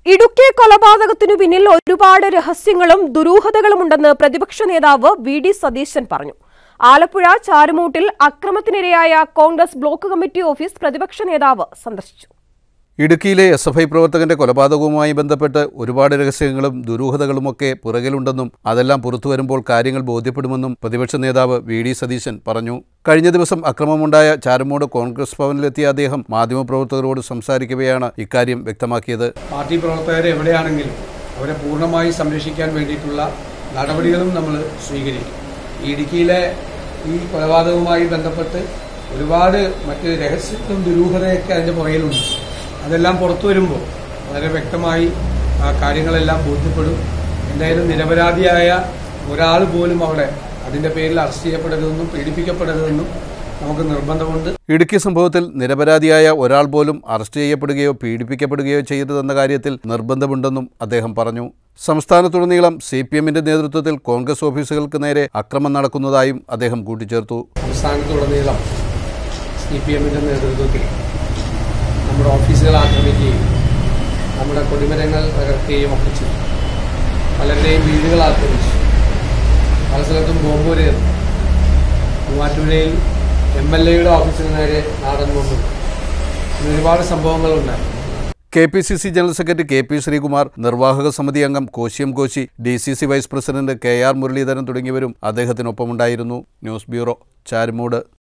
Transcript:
ഇടുക്കി കൊലപാതകത്തിനു പിന്നിൽ ഒരുപാട് രഹസ്യങ്ങളും ദുരൂഹതകളുമുണ്ടെന്ന് പ്രതിപക്ഷ നേതാവ് വി ഡി സതീശൻ പറഞ്ഞു ആലപ്പുഴ ചാരുമൂട്ടിൽ അക്രമത്തിനിരയായ കോൺഗ്രസ് ബ്ലോക്ക് കമ്മിറ്റി ഓഫീസ് പ്രതിപക്ഷ നേതാവ് സന്ദർശിച്ചു ഇടുക്കിയിലെ എസ് എഫ് ഐ പ്രവർത്തകന്റെ കൊലപാതകവുമായി ബന്ധപ്പെട്ട് ഒരുപാട് രഹസ്യങ്ങളും ദുരൂഹതകളുമൊക്കെ പുറകിലുണ്ടെന്നും അതെല്ലാം പുറത്തു വരുമ്പോൾ കാര്യങ്ങൾ ബോധ്യപ്പെടുമെന്നും പ്രതിപക്ഷ നേതാവ് വി ഡി സതീശൻ പറഞ്ഞു കഴിഞ്ഞ ദിവസം അക്രമമുണ്ടായ ചാരമൂട് കോൺഗ്രസ് ഭവനിലെത്തിയ അദ്ദേഹം മാധ്യമപ്രവർത്തകരോട് സംസാരിക്കവെയാണ് ഇക്കാര്യം വ്യക്തമാക്കിയത് പാർട്ടി പ്രവർത്തകർ എവിടെയാണെങ്കിലും അവരെ പൂർണ്ണമായി സംരക്ഷിക്കാൻ വേണ്ടിയിട്ടുള്ള നടപടികളും നമ്മൾ സ്വീകരിക്കും ഈ ഇടുക്കിയിലെ ഈ കൊലപാതകവുമായി ബന്ധപ്പെട്ട് ഒരുപാട് മറ്റ് രഹസ്യങ്ങളും ദുരൂഹതയൊക്കെ അതിൻ്റെ പുറകിലുണ്ട് അതെല്ലാം പുറത്തു വരുമ്പോൾ വളരെ വ്യക്തമായി ആ കാര്യങ്ങളെല്ലാം ബോധ്യപ്പെടും എന്തായാലും നിരപരാധിയായ ഒരാൾ പോലും അവിടെ അതിൻ്റെ പേരിൽ അറസ്റ്റ് ചെയ്യപ്പെടരുതെന്നും പീഡിപ്പിക്കപ്പെടരുതെന്നും നമുക്ക് നിർബന്ധമുണ്ട് ഇടുക്കി സംഭവത്തിൽ നിരപരാധിയായ ഒരാൾ പോലും അറസ്റ്റ് ചെയ്യപ്പെടുകയോ പീഡിപ്പിക്കപ്പെടുകയോ ചെയ്യരുതെന്ന കാര്യത്തിൽ നിർബന്ധമുണ്ടെന്നും അദ്ദേഹം പറഞ്ഞു സംസ്ഥാനത്തുടനീളം സി പി എമ്മിന്റെ നേതൃത്വത്തിൽ കോൺഗ്രസ് ഓഫീസുകൾക്ക് നേരെ അക്രമം നടക്കുന്നതായും അദ്ദേഹം കൂട്ടിച്ചേർത്തു സംസ്ഥാനത്തുടനീളം സി പി എമ്മിൻ്റെ നേതൃത്വത്തിൽ നമ്മുടെ ഓഫീസുകൾ ആക്രമിക്കുകയും നമ്മുടെ കൊടിമരങ്ങൾ തകർക്കുകയും ഒക്കെ ചെയ്തു പലരുടെയും വീടുകൾ ആക്രമിച്ചു പല സ്ഥലത്തും ബോംബുരേറും മൂവാറ്റുപുഴയിൽ എം എൽ എയുടെ ഓഫീസിന് നേരെ നാടൻ ബോംബ് ഇങ്ങനെ ഒരുപാട് സംഭവങ്ങളുണ്ടായി K P C C general secretary K P Sreekumar നിർവാഹക സമിതി അംഗം കോശിയം Koshy D C C vice president K R Muraleedharan തുടങ്ങിയവരും അദ്ദേഹത്തിനൊപ്പമുണ്ടായിരുന്നു ന്യൂസ് ബ്യൂറോ ചാരുമൂട്